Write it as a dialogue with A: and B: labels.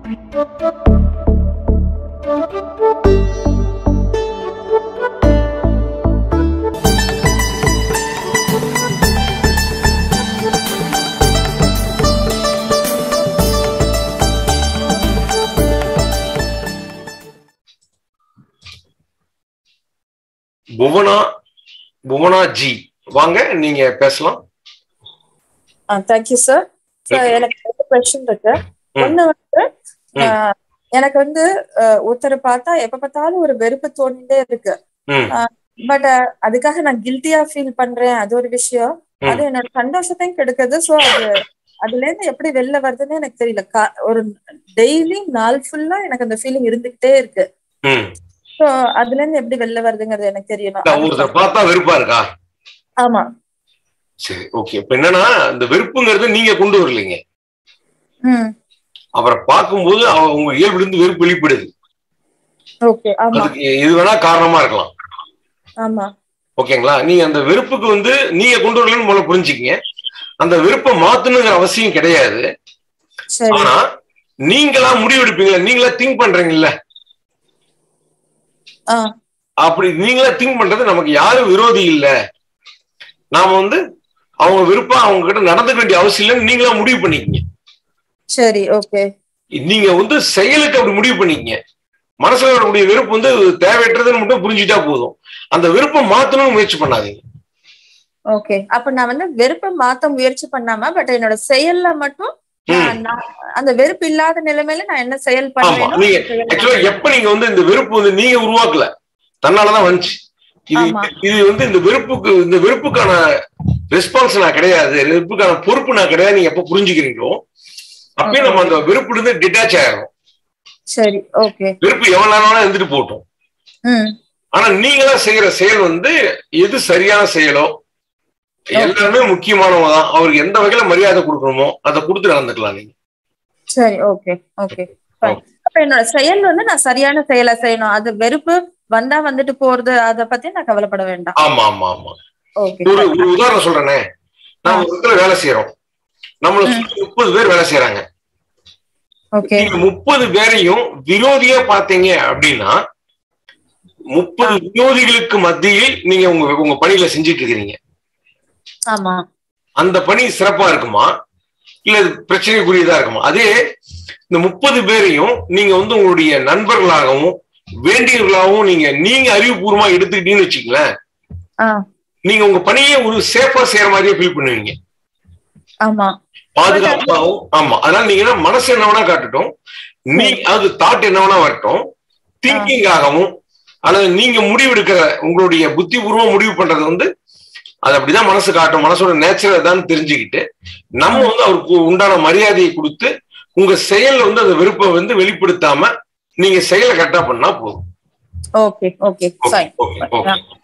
A: Bhuvana Bhuvana G வாங்க நீங்க பேசலாம்
B: தேங்க்யூ சார் சார் எனக்கு ரெண்டு கொஸ்டின் இருக்கு
A: ம்.
B: ஒண்ணு வந்து
A: ம்.
B: ஆஹ், எனக்கு வந்து ஆஹ், ஒருத்தரை பார்த்தா எப்ப பார்த்தாலும் ஒரு வெறுப்பு தோணிட்டே இருக்கு
A: ம்
B: பட் அதுக்காக நான் கில்ட்டியா ஃபீல் பண்றேன் அது ஒரு விஷயம்
A: ம்.
B: அது என்னோட சந்தோஷத்தையும் கெடுக்குது சோ அது அதுல இருந்து எப்படி வெளில வருதுன்னு எனக்கு தெரியல கா- ஒரு டெய்லி நாள் ஃபுல்லா எனக்கு அந்த ஃபீலிங் இருந்துகிட்டே இருக்கு
A: ம்
B: சோ அதுல இருந்து எப்படி வெளில வருதுங்கிறது எனக்கு தெரியணும்
A: இல்ல, ஒருத்தர் பார்த்தா வெறுப்பா இருக்கா
B: ஆமா
A: சரி ஓகே இப்ப என்னன்னா இந்த வெறுப்புங்கிறது நீங்க கொண்டு வரலைங்க
B: ம்
A: அவரை பார்க்கும்போது அவ உங்க இயல்புலேருந்து வெறுப்பு வெளிப்படுது
B: ஓகே ஆமா
A: அதுக்கு இது வேணா காரணமா இருக்கலாம்
B: ஆமா
A: ஓகேங்களா நீங்க அந்த வெறுப்புக்கு வந்து நீங்க கொண்டு வரலன்னு முதல்ல புரிஞ்சுக்கங்க அந்த வெறுப்பை மாத்தணுங்கிற அவசியம் கிடையாது
B: சரி
A: ஆனா நீங்களா முடிவெடுப்பீங்களா நீங்களா திங்க் பண்றீங்கல்ல
B: ஆ
A: அப்படி நீங்களா திங்க் பண்றது நமக்கு யாரும் விரோதி இல்ல நாம வந்து அவங்க விருப்பம் அவங்க கிட்ட நடந்துக்க வேண்டிய அவசியம் இல்லைன்னு நீங்களா முடிவு பண்ணிக்கங்க
B: சரி ஓகே
A: நீங்க வந்து செயலுக்கு அப்படி முடிவு பண்ணிக்கங்க மனசுல வரக்கூடிய வெறுப்பு வந்து தேவையற்றதுன்னு மட்டும் புரிஞ்சுட்டா போதும் அந்த விருப்பம் மாத்தணும்னு முயற்சி பண்ணாதீங்க
B: ஓகே அப்ப நான் வந்து வெறுப்பை மாத்த முயற்சி பண்ணாம பட் என்னோட செயல்ல மட்டும் நான் நான் அந்த வெறுப்பு இல்லாத நிலைமையில நான் என்ன செயல்
A: ஆமா
B: பண்றேனோ
A: நீங்க
B: அந்த செயல்
A: ஆக்சுவலா எப்ப நீங்க வந்து இந்த வெறுப்பு வந்து நீங்க உருவாக்கல தன்னாலதான் வந்துச்சு இது
B: ஆமா.
A: இது வந்து இந்த வெறுப்புக்கு இந்த வெறுப்புக்கான ரெஸ்பான்ஸ் நான் கிடையாது வெறுப்புக்கான பொறுப்பு நான் கிடையாது நீங்க எப்ப புரிஞ்சுக்கிறீங்களோ அப்பயே நம்ம அந்த வெறுப்புல இருந்து டிட்டாச் ஆயிரும்
B: சரி ஓகே
A: வெறுப்பு எவ்வளவு நேரம் இருந்துட்டு போட்டோம்
B: ம்
A: ஆனா நீங்களா செய்யற செயல் வந்து எது சரியான செயலோ எல்லாமே முக்கியமானவங்க தான் அவருக்கு எந்த வகையில மரியாதை கொடுக்கணுமோ அதை கொடுத்து நடந்துக்கலாம் நீங்க
B: சரி ஓகே ஓகே fine. அப்ப என்னோட செயல் வந்து நான் சரியான செயலை செய்யணும் அது வெறுப்பு வந்தா வந்துட்டு போறது அத பத்தி நான் கவலைப்பட வேண்டாம்
A: ஆமா ஆமா ஆமா
B: ஓகே
A: ஒரு ஒரு உதாரணம் சொல்றேனே நான் ஒரு இடத்துல வேலை செய்யறோம் நம்மள சுத்தி முப்பது பேர் வேலை செய்யறாங்க
B: ஓகே
A: நீங்க முப்பது பேரையும் விரோதியா பாத்தீங்க அப்படின்னா முப்பது விரோதிகளுக்கு மத்தியில் நீங்க உங்க உங்க பணியில செஞ்சுட்டு இருக்கிறீங்க
B: ஆமா
A: அந்த பணி சிறப்பா இருக்குமா இல்ல இது பிரச்சனைக்குரியதா இருக்குமா அதே இந்த முப்பது பேரையும் நீங்க வந்து உங்களுடைய நண்பர்களாகவும் வேண்டியவர்களாகவும் நீங்க நீங்க அறிவுபூர்வமா எடுத்துக்கிட்டீங்கன்னு வச்சுக்கங்களேன்
B: ஆ
A: நீங்க உங்க பணியை ஒரு சேஃபா செய்யற மாதிரியே ஃபீல் பண்ணுவீங்க
B: ஆமா
A: பாதுகாப்பாகவும் ஆமா அதனால நீங்க என்ன மனசு என்ன வேணா காட்டட்டும் நீ அது தாட் என்ன வேணா வரட்டும் திங்கிங்காகவும் அல்லது நீங்க முடிவெடுக்கிற உங்களுடைய புத்திபூர்வம் முடிவு பண்றது வந்து அது அப்படிதான் மனசு காட்டும் மனசோட நேச்சர் தான் தெரிஞ்சுக்கிட்டு நம்ம வந்து அவருக்கு உண்டான மரியாதையை கொடுத்து உங்க செயல்ல வந்து அந்த விருப்பம் வந்து வெளிப்படுத்தாம நீங்க செயலை கரெக்டா பண்ணா போதும்
B: okay okay
A: okay
B: fine
A: okay okay